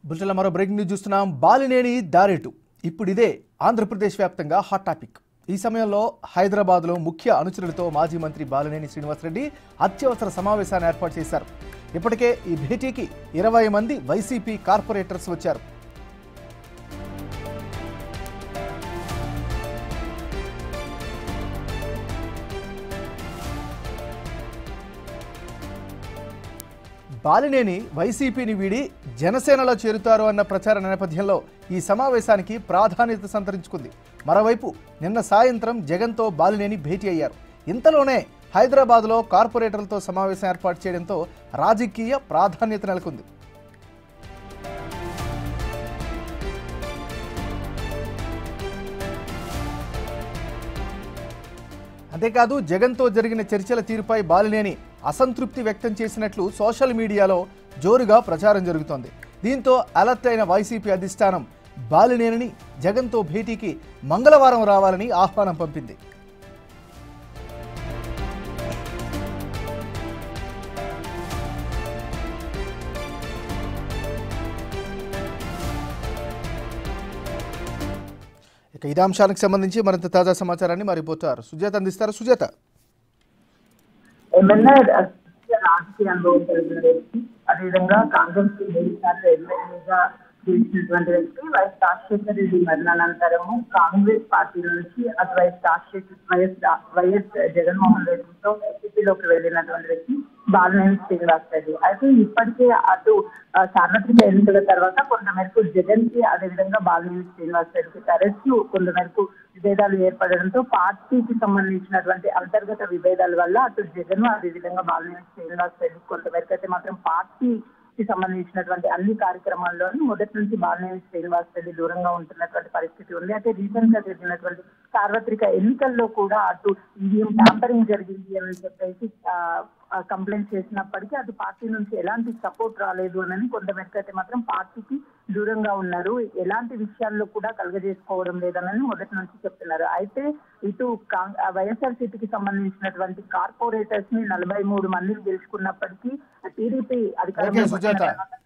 బులెటిన్లో మరో breaking news చూస్తున్నాం బాలినేని దారేటు ఇప్పుడు ఇదే ఆంధ్రప్రదేశ్ వ్యాప్తంగా హాట్ టాపిక్ ఈ సమయంలో హైదరాబాద్లో ముఖ్య అనుచరులతో మాజీ మంత్రి బాలినేని శ్రీనివాసరెడ్డి అత్యవసర సమావేశాన్ని ఏర్పాటు చేశారు ఇప్పటికే ఈ భేటీకి ఇరవై మంది వైసీపీ కార్పొరేటర్స్ వచ్చారు బాలినేని వైసీపీని వీడి జనసేనలో చేరుతారు అన్న ప్రచార నేపథ్యంలో ఈ సమావేశానికి ప్రాధాన్యత సంతరించుకుంది మరోవైపు నిన్న సాయంత్రం జగన్తో బాలినేని భేటీ అయ్యారు ఇంతలోనే హైదరాబాద్లో కార్పొరేటర్లతో సమావేశం ఏర్పాటు చేయడంతో రాజకీయ ప్రాధాన్యత నెలకొంది అంతేకాదు జగన్తో జరిగిన చర్చల తీరుపై బాలినేని అసంతృప్తి వ్యక్తం చేసినట్లు సోషల్ మీడియాలో జోరుగా ప్రచారం జరుగుతోంది దీంతో అలర్ట్ అయిన వైసీపీ అధిష్టానం బాలినేనిని జగన్తో భేటీకి మంగళవారం రావాలని ఆహ్వానం పంపింది ఇక ఇదే అంశానికి సంబంధించి మరింత తాజా సమాచారాన్ని మా రిపోర్టర్ సుజాత అందిస్తారు సుజాత ఎమ్మెల్యే రాజకీయ రాజకీయ అనుభవం కలిగిన వ్యక్తి అదేవిధంగా కాంగ్రెస్ కి మూడు సార్లు ఎమ్మెల్యేగా గెలిచినటువంటి వ్యక్తి వైఎస్ రాజశేఖర రెడ్డి మరణానంతరము కాంగ్రెస్ పార్టీ నుంచి అటు వైఎస్ రాజశేఖర్ వైఎస్ రా- వైఎస్ జగన్మోహన్ రెడ్డితో ఎస్పీలోకి వెళ్ళినటువంటి వ్యక్తి బాలినేని శ్రీనివాస్ రెడ్డి అయితే ఇప్పటికే అటు ఆ, సార్వత్రిక ఎన్నికల తర్వాత కొంతమేరకు జగన్ కి అదేవిధంగా బాలినేని శ్రీనివాస్ రెడ్డికి తరచు కొంతమేరకు విభేదాలు ఏర్పడడంతో పార్టీకి సంబంధించినటువంటి అంతర్గత విభేదాల వల్ల అటు జగన్ అదేవిధంగా బాలినేని శ్రీనివాస్ రెడ్డి కొంతమేరకు అయితే మాత్రం పార్టీకి సంబంధించినటువంటి అన్ని కార్యక్రమాల్లోనూ మొదటి నుంచి బాలినేని శ్రీనివాస్ రెడ్డి దూరంగా ఉంటున్నటువంటి పరిస్థితి ఉంది అయితే రీసెంట్ గా జరిగినటువంటి సార్వత్రిక ఎన్నికల్లో కూడా అటు ఈవీఎం ట్యాంపరింగ్ జరిగింది అని చెప్పేసి కంప్లైంట్ చేసినప్పటికీ అటు పార్టీ నుంచి ఎలాంటి సపోర్ట్ రాలేదు అని కొంతమేరకు అయితే మాత్రం పార్టీకి దూరంగా ఉన్నారు ఎలాంటి విషయాల్లో కూడా కలగజేసుకోవడం లేదనని మొదటి నుంచి చెప్తున్నారు అయితే ఇటు వైఎస్ఆర్ సిటీకి సంబంధించినటువంటి కార్పొరేటర్స్ ని నలభై మూడు మందిని గెలుచుకున్నప్పటికీ టీడీపీ ఓకే, సుజాత. అధికారంలో